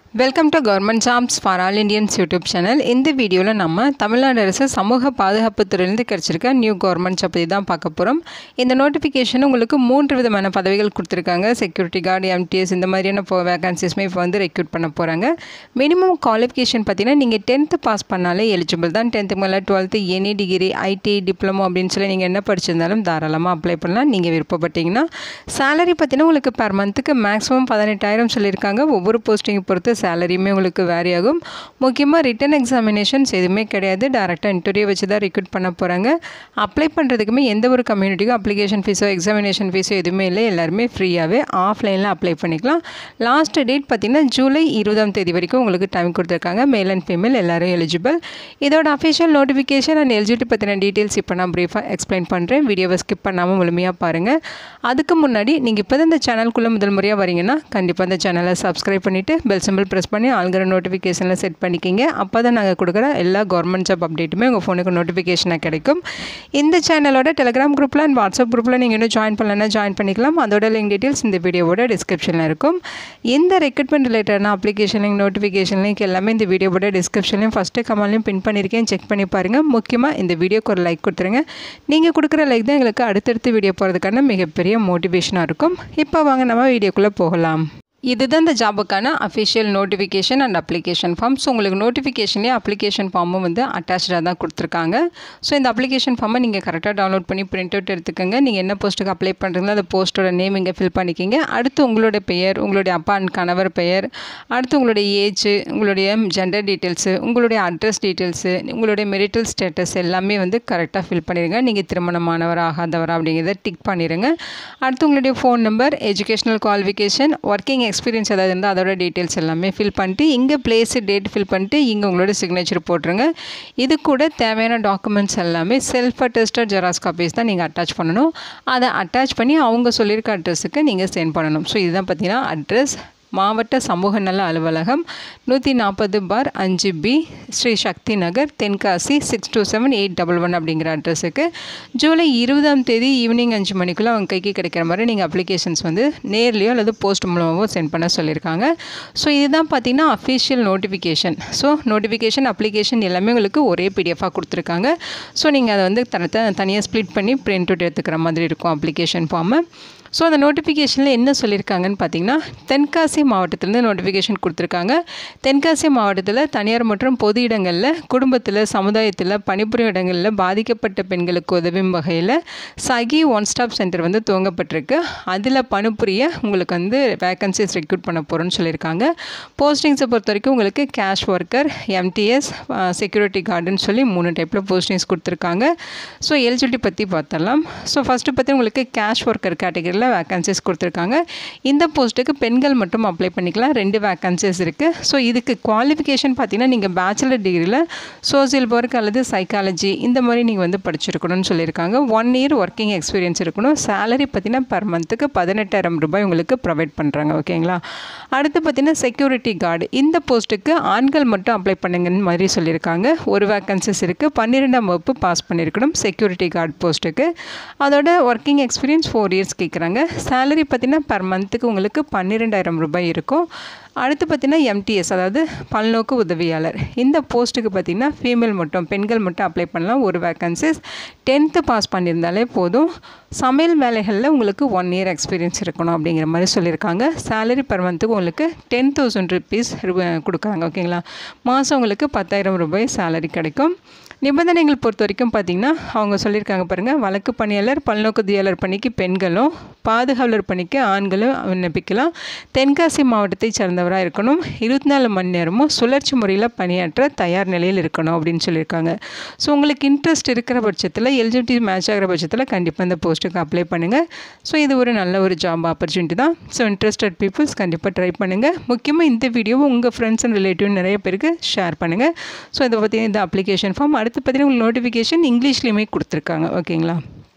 welcome to government jobs for all Indians YouTube channel இந்த வீடியோவில் நம்ம தமிழ்நாடு அரசு சமூக பாதுகாப்பு துறையிலிருந்து கிடச்சிருக்க நியூ கவர்மெண்ட் ஜாப் பற்றி தான் பார்க்க போகிறோம் இந்த நோட்டிஃபிகேஷன் உங்களுக்கு மூன்று விதமான பதவிகள் கொடுத்துருக்காங்க செக்யூரிட்டி கார்டு எம்டிஎஸ் இந்த மாதிரியான இப்போ வேகன்சிஸ்மே இப்போ வந்து ரெக்ரூட் பண்ண போகிறாங்க மினிமம் குவாலிஃபிகேஷன் பார்த்தீங்கன்னா நீங்கள் டென்த்து பாஸ் பண்ணாலே எலிஜிபிள் தான் டென்த்து மேலே twelfth any degree IT diploma அப்படின்னு சொல்லி நீங்கள் என்ன படிச்சிருந்தாலும் தாராளமாக அப்ளை பண்ணலாம் நீங்கள் விருப்பப்பட்டீங்கன்னா சேலரி பார்த்தீங்கன்னா உங்களுக்கு பர் மந்த்துக்கு மேக்ஸிமம் பதினெட்டாயிரம் சொல்லியிருக்காங்க ஒவ்வொரு போஸ்டிங்கை பொறுத்து சேலரியுமே உங்களுக்கு வேரி ஆகும் முக்கியமாக ரிட்டன் எக்ஸாமினேஷன்ஸ் எதுவுமே கிடையாது டேரெக்டாக இன்டர்வியூ வச்சு தான் ரெக்ரூட் பண்ண போகிறாங்க அப்ளை பண்ணுறதுக்குமே எந்த ஒரு கம்யூனிட்டிக்கும் அப்ளிகேஷன் ஃபீஸோ எக்ஸாமினேஷன் ஃபீஸோ எதுவுமே இல்லை எல்லாருமே ஃப்ரீயாகவே ஆஃப்லைனில் அப்ளை பண்ணிக்கலாம் லாஸ்ட் டேட் பார்த்திங்கன்னா ஜூலை இருபதாம் தேதி வரைக்கும் உங்களுக்கு டைம் கொடுத்துருக்காங்க மேல் அண்ட் ஃபீமேல் எல்லாரும் எலிஜிபிள் இதோட அஃபிஷியல் நோட்டிஃபிகேஷன் அண்ட் எலிஜிபிலிட்டி பற்றின டீட்டெயில்ஸ் இப்போ நான் ப்ரீஃபாக எக்ஸ்பிளைன் பண்ணுறேன் வீடியோவை ஸ்கிப் பண்ணாமல் முழுமையாக பாருங்கள் அதுக்கு முன்னாடி நீங்கள் இப்போ தான் இந்த சேனல்குள்ளே முதல் முறையாக வரீங்கன்னா கண்டிப்பாக இந்த சேனலை சப்ஸ்கிரைப் பண்ணிவிட்டு பெல் சிம்பிள் ப்ரெஸ் பண்ணி ஆளுங்கிற நோட்டிஃபிகேஷனில் செட் பண்ணிக்கிங்க அப்போ தான் நாங்கள் கொடுக்குற எல்லா கவர்மெண்ட் ஜாப் அப்டேட்டுமே உங்கள் ஃபோனுக்கு நோட்டிஃபிகேஷனாக கிடைக்கும் இந்த சேனலோட டெலிகிராம் குரூப்பில் அண்ட் வாட்ஸ்அப் குரூப்பில் நீங்கள் இன்னும் ஜாயின் பண்ணலன்னா ஜாயின் பண்ணிக்கலாம் அதோட லிங்க் டீட்டெயில்ஸ் இந்த வீடியோவோட டிஸ்கிரிப்ஷனில் இருக்கும் இந்த ரெக்ரூட்மெண்ட் ரிலேட்டடான அப்ளிகேஷன் லிங்க் நோட்டிஃபிகேஷன் லிங்க் எல்லாமே இந்த வீடியோவோட டிஸ்கிரிப்ஷன்லையும் ஃபஸ்ட்டு கமெண்ட்லையும் பின் பண்ணியிருக்கேன் செக் பண்ணி பாருங்கள் முக்கியமாக இந்த வீடியோக்கு ஒரு லைக் கொடுத்துருங்க நீங்கள் கொடுக்குற லைக் தான் எங்களுக்கு அடுத்தடுத்து வீடியோ போகிறதுக்கான மிகப்பெரிய மோட்டிவேஷனாக இருக்கும் இப்போ வாங்க நம்ம வீடியோக்குள்ளே போகலாம் இதுதான் இந்த ஜாபுக்கான official notification and application form so உங்களுக்கு நோட்டிஃபிகேஷன்லேயே அப்ளிகேஷன் ஃபார்மும் வந்து அட்டாச்சாக தான் கொடுத்துருக்காங்க ஸோ இந்த அப்ளிகேஷன் ஃபார்மை நீங்கள் கரெக்டாக டவுன்லோட் பண்ணி பிரிண்ட் அவுட் எடுத்துக்கோங்க நீங்கள் என்ன போஸ்ட்டுக்கு அப்ளை பண்ணுறீங்களோ அந்த போஸ்ட்டோட நேம் இங்கே ஃபில் பண்ணிக்கிங்க அடுத்து உங்களுடைய பெயர் உங்களுடைய அப்பா அண்ட் கணவர் பெயர் அடுத்து உங்களுடைய ஏஜ் உங்களுடைய ஜெண்டர் டீட்டெயில்ஸு உங்களுடைய அட்ரஸ் டீட்டெயில்ஸு உங்களுடைய மெரிட்டல் ஸ்டேட்டஸ் எல்லாமே வந்து கரெக்டாக ஃபில் பண்ணிடுங்க நீங்கள் திருமணமானவர் ஆகாதவர் அப்படிங்கிறத டிக் பண்ணிடுங்க அடுத்து உங்களுடைய phone number educational qualification working experience ஏதாவது இருந்தால் அதோட டீட்டெயில்ஸ் எல்லாமே ஃபில் பண்ணிட்டு இங்கே பிளேஸு டேட் ஃபில் பண்ணிட்டு இங்கே உங்களோட சிக்னேச்சர் போட்டுருங்க இது கூட தேவையான டாக்குமெண்ட்ஸ் எல்லாமே செல்ஃப் அட்டஸ்டட் ஜெராக்ஸ் காப்பீஸ் தான் நீங்கள் அட்டாச் பண்ணணும் அதை அட்டாச் பண்ணி அவங்க சொல்லியிருக்க அட்ரஸுக்கு நீங்கள் சென்ட் பண்ணணும் ஸோ இதுதான் பார்த்தீங்கன்னா அட்ரஸ் மாவட்ட சமூக நல அலுவலகம் நூற்றி நாற்பது பார் அஞ்சு B Shri Sakthi Nagar Tenkasi six two seven eight double one அப்படிங்கிற அட்ரஸுக்கு ஜூலை இருபதாம் தேதி ஈவினிங் அஞ்சு மணிக்குள்ளே அவங்க கைக்கு கிடைக்கிற மாதிரி நீங்கள் அப்ளிகேஷன்ஸ் வந்து நேர்லேயோ அல்லது போஸ்ட் மூலமாகவோ சென்ட் பண்ண சொல்லியிருக்காங்க ஸோ இதுதான் பார்த்தீங்கன்னா official notification so notification application எல்லாமே உங்களுக்கு ஒரே பிடிஎஃபாக கொடுத்துருக்காங்க ஸோ நீங்கள் அதை வந்து தனத்தை தனியாக ஸ்ப்ளிட் பண்ணி பிரிண்ட் அவுட் எடுத்துக்கிற மாதிரி இருக்கும் அப்ளிகேஷன் ஃபார்மை ஸோ அந்த நோட்டிஃபிகேஷனில் என்ன சொல்லியிருக்காங்கன்னு பார்த்தீங்கன்னா தென்காசி மாவட்டத்திலேருந்து நோட்டிஃபிகேஷன் கொடுத்துருக்காங்க தென்காசி மாவட்டத்தில் தனியார் மற்றும் பொது இடங்களில் குடும்பத்தில் சமுதாயத்தில் பணிபுரியும் இடங்களில் பாதிக்கப்பட்ட பெண்களுக்கு உதவும் வகையில் சகி ஒன் ஸ்டாப் சென்டர் வந்து துவங்கப்பட்டிருக்கு அதில் பணிபுரிய உங்களுக்கு வந்து வேக்கன்சிஸ் ரெக்ரூட் பண்ண போகிறோன்னு சொல்லியிருக்காங்க போஸ்டிங்ஸை பொறுத்த வரைக்கும் உங்களுக்கு கேஷ் ஒர்க்கர் எம்டிஎஸ் செக்யூரிட்டி கார்டுன்னு சொல்லி மூணு டைப்பில் போஸ்டிங்ஸ் கொடுத்துருக்காங்க ஸோ எலிஜிபிலிட்டி பற்றி பார்த்தலாம் ஸோ ஃபஸ்ட்டு பற்றி உங்களுக்கு கேஷ் ஒர்க்கர் கேட்டகரியில் பேரில் வேக்கன்சிஸ் கொடுத்துருக்காங்க இந்த போஸ்ட்டுக்கு பெண்கள் மட்டும் அப்ளை பண்ணிக்கலாம் ரெண்டு வேக்கன்சிஸ் இருக்குது ஸோ இதுக்கு குவாலிஃபிகேஷன் பார்த்தீங்கன்னா நீங்கள் பேச்சுலர் டிகிரியில் சோசியல் ஒர்க் அல்லது சைக்காலஜி இந்த மாதிரி நீங்கள் வந்து படிச்சிருக்கணும்னு சொல்லியிருக்காங்க ஒன் இயர் ஒர்க்கிங் எக்ஸ்பீரியன்ஸ் இருக்கணும் சேலரி பார்த்தீங்கன்னா பர் மந்த்துக்கு பதினெட்டாயிரம் ரூபாய் உங்களுக்கு ப்ரொவைட் பண்ணுறாங்க ஓகேங்களா அடுத்து பார்த்தீங்கன்னா செக்யூரிட்டி கார்டு இந்த போஸ்ட்டுக்கு ஆண்கள் மட்டும் அப்ளை பண்ணுங்கன்னு மாதிரி சொல்லியிருக்காங்க ஒரு வேக்கன்சிஸ் இருக்குது பன்னிரெண்டாம் வகுப்பு பாஸ் பண்ணியிருக்கணும் செக்யூரிட்டி கார்டு போஸ்ட்டுக்கு அதோட ஒர்க்கிங் எக்ஸ்பீரியன்ஸ் ஃபோர் இயர்ஸ் கேட்குறாங்க சேலரி பார்த்தீங்கன்னா பர் மந்த்துக்கு உங்களுக்கு பன்னிரெண்டாயிரம் ரூபாய் இருக்கும் அடுத்து பார்த்திங்கன்னா எம்டிஎஸ் அதாவது பல்நோக்கு உதவியாளர் இந்த போஸ்ட்டுக்கு பார்த்திங்கன்னா ஃபீமேல் மட்டும் பெண்கள் மட்டும் அப்ளை பண்ணலாம் ஒரு வேக்கன்சிஸ் டென்த்து பாஸ் பண்ணியிருந்தாலே போதும் சமையல் வேலைகளில் உங்களுக்கு ஒன் இயர் எக்ஸ்பீரியன்ஸ் இருக்கணும் அப்படிங்கிற மாதிரி சொல்லியிருக்காங்க சேலரி பர் மந்த்துக்கு உங்களுக்கு டென் தௌசண்ட் ருபீஸ் கொடுக்குறாங்க ஓகேங்களா மாதம் உங்களுக்கு பத்தாயிரம் ரூபாய் சேலரி கிடைக்கும் நிபந்தனைகள் பொறுத்த வரைக்கும் பார்த்திங்கன்னா அவங்க சொல்லியிருக்காங்க பாருங்கள் வழக்கு பணியாளர் பல்நோக்கு உதவியாளர் பணிக்கு பெண்களும் பாதுகாவலர் பணிக்கு ஆண்களும் விண்ணப்பிக்கலாம் தென்காசி மாவட்டத்தை சேர்ந்தவராக இருக்கணும் இருபத்தி நாலு மணி நேரமும் சுழற்சி முறையில் பணியாற்ற தயார் நிலையில் இருக்கணும் அப்படின்னு சொல்லியிருக்காங்க ஸோ உங்களுக்கு இன்ட்ரெஸ்ட் இருக்கிற பட்சத்தில் எலிஜிபிலிட்டி மேட்ச் ஆகிற பட்சத்தில் கண்டிப்பாக இந்த போஸ்ட்டுக்கு அப்ளை பண்ணுங்கள் ஸோ இது ஒரு நல்ல ஒரு ஜாப் ஆப்பர்ச்சுனிட்டி தான் ஸோ இன்ட்ரெஸ்டட் பீப்புள்ஸ் கண்டிப்பாக ட்ரை பண்ணுங்கள் முக்கியமாக இந்த வீடியோவை உங்கள் ஃப்ரெண்ட்ஸ் அண்ட் ரிலேட்டிவ் நிறைய பேருக்கு ஷேர் பண்ணுங்கள் ஸோ இதை பற்றி இந்த அப்ளிகேஷன் ஃபார்ம் அடுத்து பார்த்தீங்கன்னா உங்களுக்கு நோட்டிஃபிகேஷன் இங்கிலீஷ்லேயுமே கொடுத்துருக்காங்க ஓகேங்களா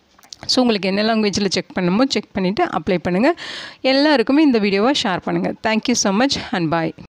ஸோ உங்களுக்கு என்ன லாங்குவேஜில் செக் பண்ணணுமோ செக் பண்ணிவிட்டு அப்ளை பண்ணுங்கள் எல்லாருக்குமே இந்த வீடியோவை ஷேர் பண்ணுங்கள் thank you so much and bye